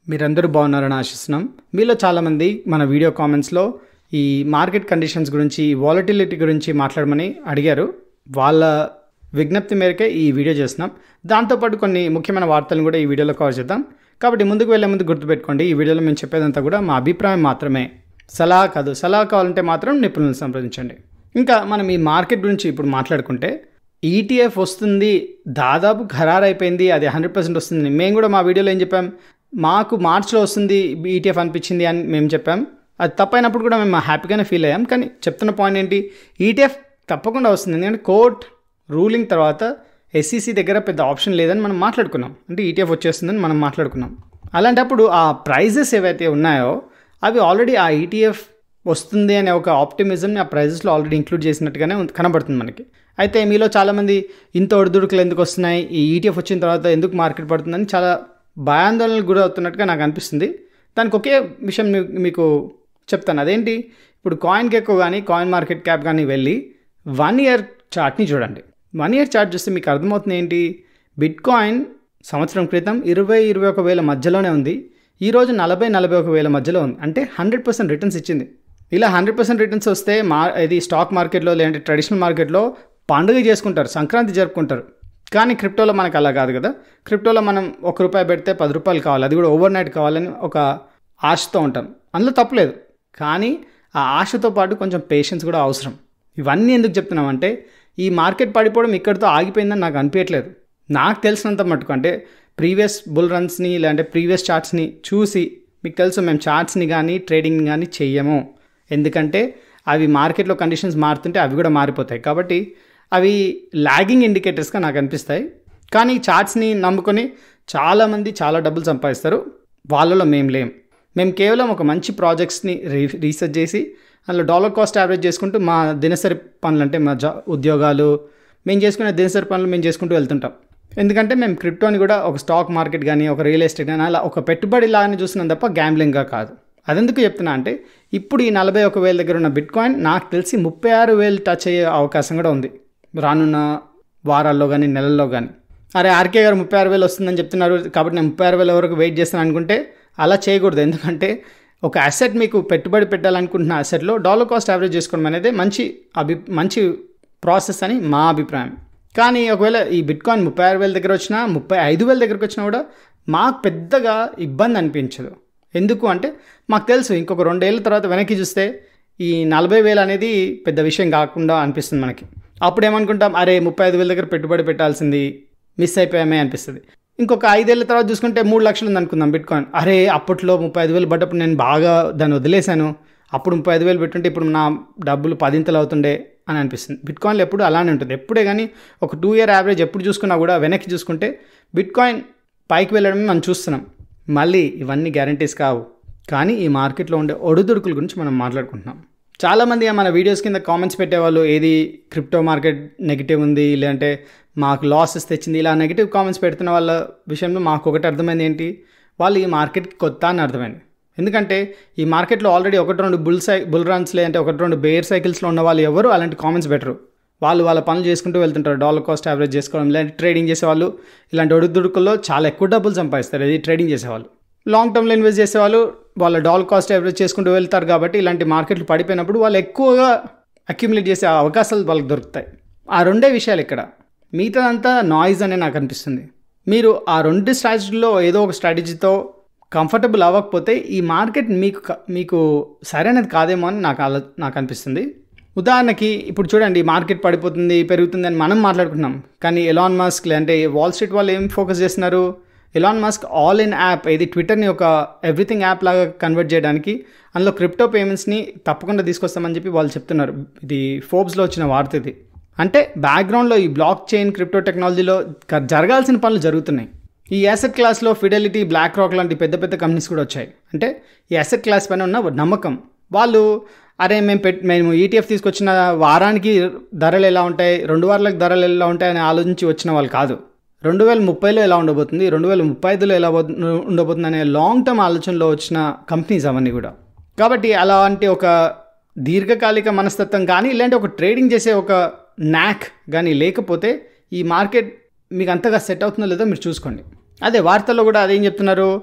మీరందరూ బాగున్నారని ఆశిస్తున్నాం మీలో చాలామంది మన వీడియో కామెంట్స్లో ఈ మార్కెట్ కండిషన్స్ గురించి వాలటిలిటీ గురించి మాట్లాడమని అడిగారు వాళ్ళ విజ్ఞప్తి మేరకే ఈ వీడియో చేస్తున్నాం దాంతోపాటు కొన్ని ముఖ్యమైన వార్తలను కూడా ఈ వీడియోలో కవర్ చేద్దాం కాబట్టి ముందుకు వెళ్ళే ముందు గుర్తుపెట్టుకోండి ఈ వీడియోలో మేము చెప్పేదంతా కూడా మా అభిప్రాయం మాత్రమే సలహా కాదు సలహా కావాలంటే మాత్రం నిపుణులను సంప్రదించండి ఇంకా మనం ఈ మార్కెట్ గురించి ఇప్పుడు మాట్లాడుకుంటే ఈటీఎఫ్ వస్తుంది దాదాపు ఖరారైపోయింది అది హండ్రెడ్ పర్సెంట్ వస్తుంది మేము కూడా మా వీడియోలో ఏం చెప్పాం మాకు మార్చ్లో వస్తుంది ఈటీఎఫ్ అనిపించింది అని మేము చెప్పాం అది తప్పైనప్పుడు కూడా మేము హ్యాపీగానే ఫీల్ అయ్యాం కానీ చెప్తున్న పాయింట్ ఏంటి ఈటీఎఫ్ తప్పకుండా వస్తుంది ఎందుకంటే కోర్ట్ రూలింగ్ తర్వాత ఎస్సీసీ దగ్గర పెద్ద ఆప్షన్ లేదని మనం మాట్లాడుకున్నాం అంటే ఈటీఎఫ్ వచ్చేస్తుందని మనం మాట్లాడుకున్నాం అలాంటప్పుడు ఆ ప్రైజెస్ ఏవైతే ఉన్నాయో అవి ఆల్రెడీ ఆ ఈటీఎఫ్ వస్తుంది అనే ఒక ఆప్టిమిజంని ఆ ప్రైజెస్లో ఆల్రెడీ ఇంక్లూడ్ చేసినట్టుగానే ఉంది- కనబడుతుంది మనకి అయితే మీలో చాలామంది ఇంత ఒడిదుడుకులు ఎందుకు వస్తున్నాయి ఈ ఈటీఎఫ్ వచ్చిన తర్వాత ఎందుకు మార్కెట్ పడుతుందని చాలా భయాందోళనకు గురి అవుతున్నట్టుగా నాకు అనిపిస్తుంది దానికి ఒకే విషయం మీ- మీకు చెప్తాను అదేంటి ఇప్పుడు కాయిన్ గెక్కో కానీ కాయిన్ మార్కెట్ క్యాప్ కానీ వెళ్ళి వన్ ఇయర్ చార్ట్ని చూడండి వన్ ఇయర్ చార్ట్ చూస్తే మీకు అర్థమవుతుంది ఏంటి బిట్ కాయిన్ సంవత్సరం క్రితం ఇరవై ఇరవై ఒక వేల మధ్యలోనే ఉంది ఈరోజు నలభై నలభై ఒక వేల మధ్యలో ఉంది అంటే హండ్రెడ్ పర్సెంట్ రిటర్న్స్ ఇచ్చింది ఇలా హండ్రెడ్ పర్సెంట్ రిటర్న్స్ వస్తే మా ఇది స్టాక్ మార్కెట్లో లేదంటే ట్రెడిషనల్ మార్కెట్లో పండుగ చేసుకుంటారు సంక్రాంతి జరుపుకుంటారు కానీ క్రిప్టోలో మనకు అలా కాదు కదా క్రిప్టోలో మనం ఒక రూపాయి పెడితే పది రూపాయలు కావాలి అది కూడా ఓవర్ నైట్ కావాలని ఒక ఆశతో ఉంటాం అందులో తప్పలేదు కానీ ఆ ఆశతో పాటు కొంచెం పేషెన్స్ కూడా అవసరం ఇవన్నీ ఎందుకు చెప్తున్నామంటే ఈ మార్కెట్ పడిపోవడం ఇక్కడితో ఆగిపోయిందని నాకు అనిపించట్లేదు నాకు తెలిసినంత మటుకు అంటే ప్రీవియస్ బుల్ రన్స్ని లేదంటే ప్రీవియస్ చార్ట్స్ని చూసి మీకు తెలుసు మేము చార్ట్స్ని కానీ ట్రేడింగ్ని కానీ చెయ్యము ఎందుకంటే అవి మార్కెట్లో కండిషన్స్ మారుతుంటే అవి కూడా మారిపోతాయి కాబట్టి అవి లాగింగ్ ఇండికేటర్స్గా నాకు అనిపిస్తాయి కానీ చార్ట్స్ని నమ్ముకొని చాలామంది చాలా డబ్బులు సంపాదిస్తారు వాళ్ళలో మేము లేం మేము కేవలం ఒక మంచి ప్రాజెక్ట్స్ని రీ రీసెర్చ్ చేసి అందులో డాలర్ కాస్ట్ యావరేజ్ చేసుకుంటూ మా దినసరి పనులు అంటే మా జా ఉద్యోగాలు మేము చేసుకునే దినసరి పనులు మేము చేసుకుంటూ వెళ్తుంటాం ఎందుకంటే మేము క్రిప్టోని కూడా ఒక స్టాక్ మార్కెట్ కానీ ఒక రియల్ ఎస్టేట్ కానీ అలా ఒక పెట్టుబడి లాగానే చూస్తున్నాం తప్ప గ్యాంబ్లింగ్గా కాదు అదెందుకు చెప్తున్నా అంటే ఇప్పుడు ఈ నలభై ఒక వేల దగ్గర ఉన్న బిట్ కాయిన్ నాకు తెలిసి ముప్పై ఆరు వేలు టచ్ అయ్యే అవకాశం కూడా ఉంది రానున్న వారాల్లో కానీ నెలల్లో కానీ అరే ఆర్కే గారు ముప్పై ఆరు వేలు వస్తుందని చెప్తున్నారు కాబట్టి నేను ముప్పై ఆరు వేల వరకు వెయిట్ చేస్తాను అనుకుంటే అలా చేయకూడదు ఎందుకంటే ఒక అసెట్ మీకు పెట్టుబడి పెట్టాలనుకుంటున్న అసెట్లో డాలర్ కాస్ట్ యావరేజ్ చేసుకోవడం అనేది మంచి అభి మంచి ప్రాసెస్ అని మా అభిప్రాయం కానీ ఒకవేళ ఈ బిట్ కాయిన్ ముప్పై ఆరు వేల దగ్గర వచ్చినా ముప్పై ఐదు వేల దగ్గరకు వచ్చినా కూడా మాకు పెద్దగా ఇబ్బంది అనిపించదు ఎందుకు అంటే మాకు తెలుసు ఇంకొక రెండేళ్ళ తర్వాత వెనక్కి చూస్తే ఈ నలభై వేలు అనేది పెద్ద విషయం కాకుండా అనిపిస్తుంది మనకి అప్పుడు ఏమనుకుంటాం అరే ముప్పై ఐదు వేల దగ్గర పెట్టుబడి పెట్టాల్సింది మిస్ అయిపోయామే అనిపిస్తుంది ఇంకొక ఐదేళ్ల తర్వాత చూసుకుంటే మూడు లక్షలు ఉంది అనుకుందాం బిట్ కాయిన్ అరే అప్పట్లో ముప్పై ఐదు వేలు పడ్డప్పుడు నేను బాగా దాన్ని వదిలేశాను అప్పుడు ముప్పై ఐదు వేలు పెట్టుంటే ఇప్పుడు నా డబ్బులు పదింతలు అవుతుండే అని అనిపిస్తుంది బిట్ కాయిన్లో ఎప్పుడు అలానే ఉంటుంది ఎప్పుడే కానీ ఒక టూ ఇయర్ యావరేజ్ ఎప్పుడు చూసుకున్నా కూడా వెనక్కి చూసుకుంటే బిట్ కాయిన్ పైకి వెళ్ళడమే మనం చూస్తున్నాం మళ్ళీ ఇవన్నీ గ్యారంటీస్ కావు కానీ ఈ మార్కెట్లో ఉండే ఒడిదుడుకుల గురించి మనం మాట్లాడుకుంటున్నాం చాలామంది మన వీడియోస్ కింద కామెంట్స్ పెట్టేవాళ్ళు ఏది క్రిప్టో మార్కెట్ నెగిటివ్ ఉంది లేదంటే మాకు లాసెస్ తెచ్చింది ఇలా నెగిటివ్ కామెంట్స్ పెడుతున్న వాళ్ళ విషయంలో మాకు ఒకటి అర్థమైంది ఏంటి వాళ్ళు ఈ మార్కెట్కి కొత్త అని అర్థమైంది ఎందుకంటే ఈ మార్కెట్లో ఆల్రెడీ ఒకటి రెండు బుల్ సై బుల్ రన్స్ లేదంటే ఒకటి రెండు బేర్ సైకిల్స్లో ఉన్న వాళ్ళు ఎవరు అలాంటి కామెంట్స్ పెట్టరు వాళ్ళు వాళ్ళ పనులు చేసుకుంటూ వెళ్తుంటారు డాలర్ కాస్ట్ యావరేజ్ చేసుకోవడం లేదంటే ట్రేడింగ్ చేసేవాళ్ళు ఇలాంటి ఒడిదుడుకుల్లో చాలా ఎక్కువ డబ్బులు సంపాదిస్తారు ఇది ట్రేడింగ్ చేసేవాళ్ళు లాంగ్ టర్మ్లో ఇన్వెస్ట్ చేసేవాళ్ళు వాళ్ళ డాలర్ కాస్ట్ యావరేజ్ చేసుకుంటూ వెళ్తారు కాబట్టి ఇలాంటి మార్కెట్లు పడిపోయినప్పుడు వాళ్ళు ఎక్కువగా అక్యుములేట్ చేసే అవకాశాలు వాళ్ళకి దొరుకుతాయి ఆ రెండే విషయాలు ఇక్కడ మిగతాదంతా నాయిస్ అనే నాకు అనిపిస్తుంది మీరు ఆ రెండు స్ట్రాటజీలో ఏదో ఒక స్ట్రాటజీతో కంఫర్టబుల్ అవ్వకపోతే ఈ మార్కెట్ మీకు క- మీకు సరైనది కాదేమో అని నాకు ఆలో నాకు అనిపిస్తుంది ఉదాహరణకి ఇప్పుడు చూడండి మార్కెట్ పడిపోతుంది పెరుగుతుంది అని మనం మాట్లాడుకుంటున్నాం కానీ ఎలాన్ మాస్క్ లేదంటే వాల్ స్ట్రీట్ వాళ్ళు ఏం ఫోకస్ చేస్తున్నారు Elon Musk all in app ఇది ట్విట్టర్ని ఒక ఎవ్రీథింగ్ యాప్ లాగా కన్వర్ట్ చేయడానికి అందులో క్రిప్టో పేమెంట్స్ని తప్పకుండా తీసుకొస్తామని చెప్పి వాళ్ళు చెప్తున్నారు ఇది ఫోర్బ్స్లో వచ్చిన వార్త ఇది అంటే బ్యాక్గ్రౌండ్లో ఈ బ్లాక్ చైన్ క్రిప్టో టెక్నాలజీలో క- జరగాల్సిన పనులు జరుగుతున్నాయి ఈ యాసెట్ క్లాస్లో ఫిడెలిటీ బ్లాక్ రాక్ లాంటి పెద్ద పెద్ద కంపెనీస్ కూడా వచ్చాయి అంటే ఈ యాసెట్ క్లాస్ పైన ఉన్న నమ్మకం వాళ్ళు అరే మేము పెట్ మేము ఈటీఎఫ్ తీసుకొచ్చిన వారానికి ధరలు ఎలా ఉంటాయి రెండు వారాలకు ధరలు ఎలా ఉంటాయి అని ఆలోచించి వచ్చిన వాళ్ళు కాదు రెండు వేల ముప్పైలో ఎలా ఉండబోతుంది రెండు వేల ముప్పై ఐదులో ఎలా బో- ఉండబోతుంది అనే లాంగ్ టర్మ్ ఆలోచనలో వచ్చిన కంపెనీస్ అవన్నీ కూడా కాబట్టి అలాంటి ఒక దీర్ఘకాలిక మనస్తత్వం కానీ ఇలాంటి ఒక ట్రేడింగ్ చేసే ఒక నాక్ కానీ లేకపోతే ఈ మార్కెట్ మీకు అంతగా సెట్ అవుతుందో లేదో మీరు చూసుకోండి అదే వార్తల్లో కూడా అదేం చెప్తున్నారు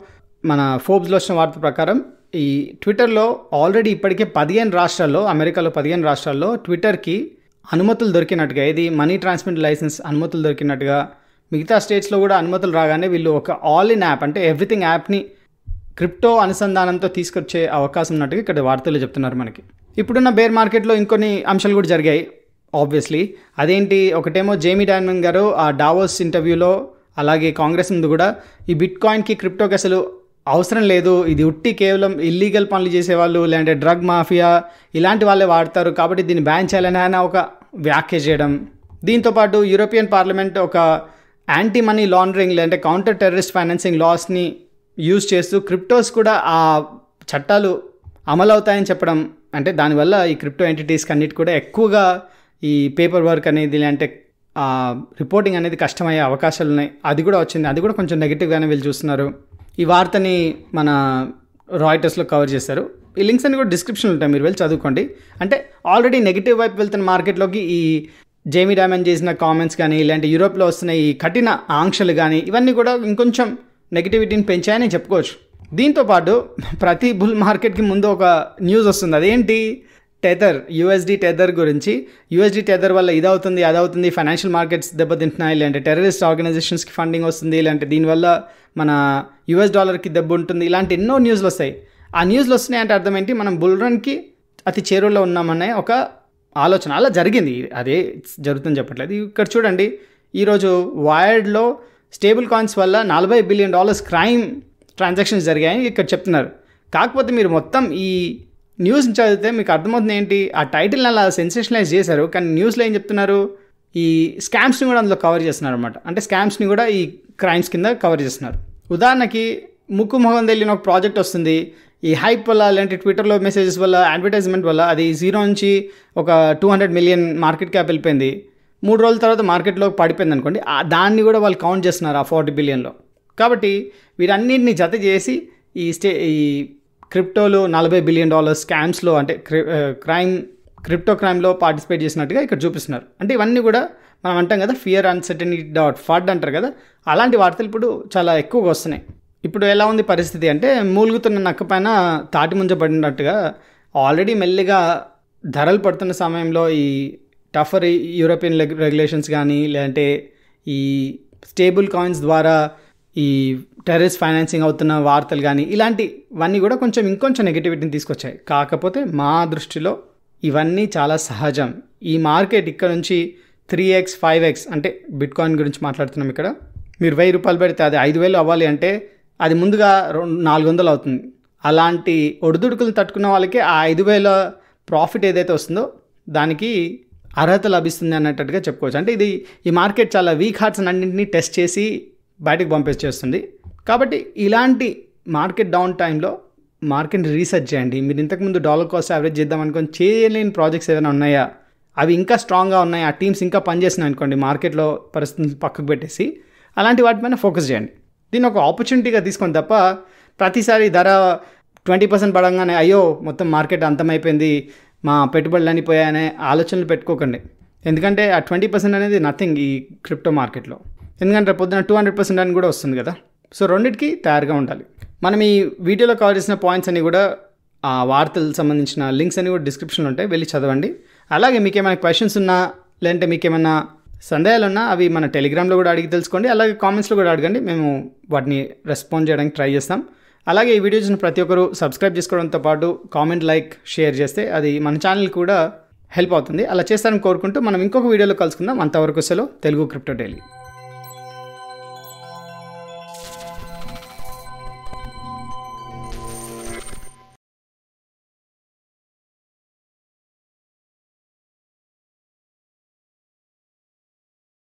మన ఫోర్బ్స్లో వచ్చిన వార్త ప్రకారం ఈ ట్విట్టర్లో ఆల్రెడీ ఇప్పటికే పదిహేను రాష్ట్రాల్లో అమెరికాలో పదిహేను రాష్ట్రాల్లో ట్విట్టర్కి అనుమతులు దొరికినట్టుగా ఇది మనీ ట్రాన్స్మిట్ లైసెన్స్ అనుమతులు దొరికినట్టుగా మిగతా స్టేట్స్లో కూడా అనుమతులు రాగానే వీళ్ళు ఒక ఆల్ ఇన్ యాప్ అంటే ఎవ్రీథింగ్ యాప్ని క్రిప్టో అనుసంధానంతో తీసుకొచ్చే అవకాశం ఉన్నట్టుగా ఇక్కడ వార్తలు చెప్తున్నారు మనకి ఇప్పుడున్న బేర్ మార్కెట్లో ఇంకొన్ని అంశాలు కూడా జరిగాయి ఆబ్వియస్లీ అదేంటి ఒకటేమో జేమీ డైమండ్ గారు ఆ డావోస్ ఇంటర్వ్యూలో అలాగే కాంగ్రెస్ ముందు కూడా ఈ బిట్ కాయిన్కి క్రిప్టోకి అసలు అవసరం లేదు ఇది ఉట్టి కేవలం ఇల్లీగల్ పనులు చేసేవాళ్ళు లేదంటే డ్రగ్ మాఫియా ఇలాంటి వాళ్ళే వాడతారు కాబట్టి దీన్ని బ్యాన్ చేయాలని ఆయన ఒక వ్యాఖ్య చేయడం దీంతోపాటు యూరోపియన్ పార్లమెంట్ ఒక యాంటీ మనీ లాండరింగ్ లేదంటే కౌంటర్ టెర్రరిస్ట్ ఫైనాన్సింగ్ లాస్ని యూజ్ చేస్తూ క్రిప్టోస్ కూడా ఆ చట్టాలు అమలు అవుతాయని చెప్పడం అంటే దానివల్ల ఈ క్రిప్టో ఎంటిటీస్కి అన్నిటి కూడా ఎక్కువగా ఈ పేపర్ వర్క్ అనేది లేదంటే రిపోర్టింగ్ అనేది కష్టమయ్యే అవకాశాలు ఉన్నాయి అది కూడా వచ్చింది అది కూడా కొంచెం నెగిటివ్గానే వీళ్ళు చూస్తున్నారు ఈ వార్తని మన రాయిటర్స్లో కవర్ చేశారు ఈ లింక్స్ అన్ని కూడా డిస్క్రిప్షన్ ఉంటాయి మీరు వెళ్ళి చదువుకోండి అంటే ఆల్రెడీ నెగిటివ్ వైపు వెళ్తున్న మార్కెట్లోకి ఈ జేమీ డామన్ చేసిన కామెంట్స్ కానీ ఇలాంటి యూరోప్లో వస్తున్న ఈ కఠిన ఆంక్షలు కానీ ఇవన్నీ కూడా ఇంకొంచెం నెగిటివిటీని పెంచాయని చెప్పుకోవచ్చు దీంతో పాటు ప్రతి బుల్ మార్కెట్కి ముందు ఒక న్యూస్ వస్తుంది అదేంటి టెదర్ యూఎస్డి టెదర్ గురించి యూఎస్డి టెదర్ వల్ల ఇది అవుతుంది అది అవుతుంది ఫైనాన్షియల్ మార్కెట్స్ దెబ్బతింటున్నాయి లేదంటే టెర్రరిస్ట్ ఆర్గనైజేషన్స్కి ఫండింగ్ వస్తుంది లేదంటే దీనివల్ల మన యూఎస్ డాలర్కి దెబ్బ ఉంటుంది ఇలాంటి ఎన్నో న్యూస్లు వస్తాయి ఆ న్యూస్లు వస్తున్నాయి అంటే అర్థం ఏంటి మనం బుల్ రన్కి అతి చేరువలో ఉన్నామనే ఒక ఆలోచన అలా జరిగింది అదే జరుగుతుంది చెప్పట్లేదు ఇక్కడ చూడండి ఈరోజు వైర్డ్లో స్టేబుల్ కాయిన్స్ వల్ల నలభై బిలియన్ డాలర్స్ క్రైమ్ ట్రాన్సాక్షన్స్ జరిగాయని ఇక్కడ చెప్తున్నారు కాకపోతే మీరు మొత్తం ఈ న్యూస్ చదివితే మీకు అర్థమవుతుంది ఏంటి ఆ టైటిల్ని అలా సెన్సేషనలైజ్ చేశారు కానీ న్యూస్లో ఏం చెప్తున్నారు ఈ స్కామ్స్ని కూడా అందులో కవర్ చేస్తున్నారు అనమాట అంటే స్కామ్స్ని కూడా ఈ క్రైమ్స్ కింద కవర్ చేస్తున్నారు ఉదాహరణకి ముక్కు మొహం తెలియని ఒక ప్రాజెక్ట్ వస్తుంది ఈ హైప్ వల్ల లేదంటే ట్విట్టర్లో మెసేజెస్ వల్ల అడ్వర్టైజ్మెంట్ వల్ల అది జీరో నుంచి ఒక two hundred million market cap వెళ్ళిపోయింది మూడు రోజుల తర్వాత మార్కెట్లో పడిపోయింది అనుకోండి దాన్ని కూడా వాళ్ళు కౌంట్ చేస్తున్నారు ఆ ఫార్టీ బిలియన్లో కాబట్టి వీరన్నింటిని జత చేసి ఈ స్టే ఈ క్రిప్టోలో నలభై బిలియన్ డాలర్ స్కామ్స్లో అంటే క్రైమ్ క్రిప్టో క్రైమ్లో పార్టిసిపేట్ చేసినట్టుగా ఇక్కడ చూపిస్తున్నారు అంటే ఇవన్నీ కూడా మనం అంటాం కదా ఫియర్ అన్సర్టనిటీ డాట్ ఫడ్ అంటారు కదా అలాంటి వార్తలు ఇప్పుడు చాలా ఎక్కువగా వస్తున్నాయి ఇప్పుడు ఎలా ఉంది పరిస్థితి అంటే మూలుగుతున్న నక్క పైన తాటి ముంజ పడినట్టుగా ఆల్రెడీ మెల్లిగా ధరలు పడుతున్న సమయంలో ఈ టఫర్ యూరోపియన్ రెగ్యులేషన్స్ కానీ లేదంటే ఈ స్టేబుల్ కాయిన్స్ ద్వారా ఈ టెర్రరిస్ట్ ఫైనాన్సింగ్ అవుతున్న వార్తలు కానీ ఇలాంటివన్నీ కూడా కొంచెం ఇంకొంచెం నెగిటివిటీని తీసుకొచ్చాయి కాకపోతే మా దృష్టిలో ఇవన్నీ చాలా సహజం ఈ మార్కెట్ ఇక్కడ నుంచి త్రీ ఎక్స్ ఫైవ్ ఎక్స్ అంటే బిట్ కాయిన్ గురించి మాట్లాడుతున్నాం ఇక్కడ మీరు వెయ్యి రూపాయలు పెడితే అది ఐదు వేలు అవ్వాలి అంటే అది ముందుగా రెండు నాలుగు వందలు అవుతుంది అలాంటి ఒడిదుడుకులు తట్టుకున్న వాళ్ళకి ఆ ఐదు వేల ప్రాఫిట్ ఏదైతే వస్తుందో దానికి అర్హత లభిస్తుంది అన్నట్టుగా చెప్పుకోవచ్చు అంటే ఇది ఈ మార్కెట్ చాలా వీక్ హార్ట్స్ అన్నింటినీ టెస్ట్ చేసి బయటకు పంపించేస్తుంది కాబట్టి ఇలాంటి మార్కెట్ డౌన్ టైంలో మార్కెట్ రీసెర్చ్ చేయండి మీరు ఇంతకుముందు డాలర్ కాస్ట్ యావరేజ్ చేద్దాం అనుకొని చేయలేని ప్రాజెక్ట్స్ ఏదైనా ఉన్నాయా అవి ఇంకా స్ట్రాంగ్గా ఉన్నాయి ఆ టీమ్స్ ఇంకా పనిచేస్తున్నాయి అనుకోండి మార్కెట్లో పరిస్థితులు పక్కకు పెట్టేసి అలాంటి వాటిపైన ఫోకస్ చేయండి దీన్ని ఒక ఆపర్చునిటీగా తీసుకొని తప్ప ప్రతిసారి ధర ట్వంటీ పర్సెంట్ పడంగానే అయ్యో మొత్తం మార్కెట్ అంతమైపోయింది మా పెట్టుబడులు అని పోయాయనే ఆలోచనలు పెట్టుకోకండి ఎందుకంటే ఆ ట్వంటీ పర్సెంట్ అనేది నథింగ్ ఈ క్రిప్టో మార్కెట్లో ఎందుకంటే పొద్దున టూ హండ్రెడ్ పర్సెంట్ అని కూడా వస్తుంది కదా సో రెండింటికి తయారుగా ఉండాలి మనం ఈ వీడియోలో కవర్ చేసిన పాయింట్స్ అన్ని కూడా ఆ వార్తలకు సంబంధించిన లింక్స్ అన్ని కూడా డిస్క్రిప్షన్లో ఉంటాయి వెళ్ళి చదవండి అలాగే మీకు ఏమైనా క్వశ్చన్స్ ఉన్నా లేదంటే మీకు ఏమైనా సందేహాలు ఉన్నా అవి మన టెలిగ్రామ్లో కూడా అడిగి తెలుసుకోండి అలాగే కామెంట్స్లో కూడా అడగండి మేము వాటిని రెస్పాండ్ చేయడానికి ట్రై చేస్తాం అలాగే ఈ వీడియో చూసిన ప్రతి ఒక్కరు సబ్స్క్రైబ్ చేసుకోవడంతో పాటు కామెంట్ లైక్ షేర్ చేస్తే అది మన ఛానల్ కూడా హెల్ప్ అవుతుంది అలా చేస్తారని కోరుకుంటూ మనం ఇంకొక వీడియోలో కలుసుకుందాం అంతవరకు సెలవు తెలుగు క్రిప్టో డైలీ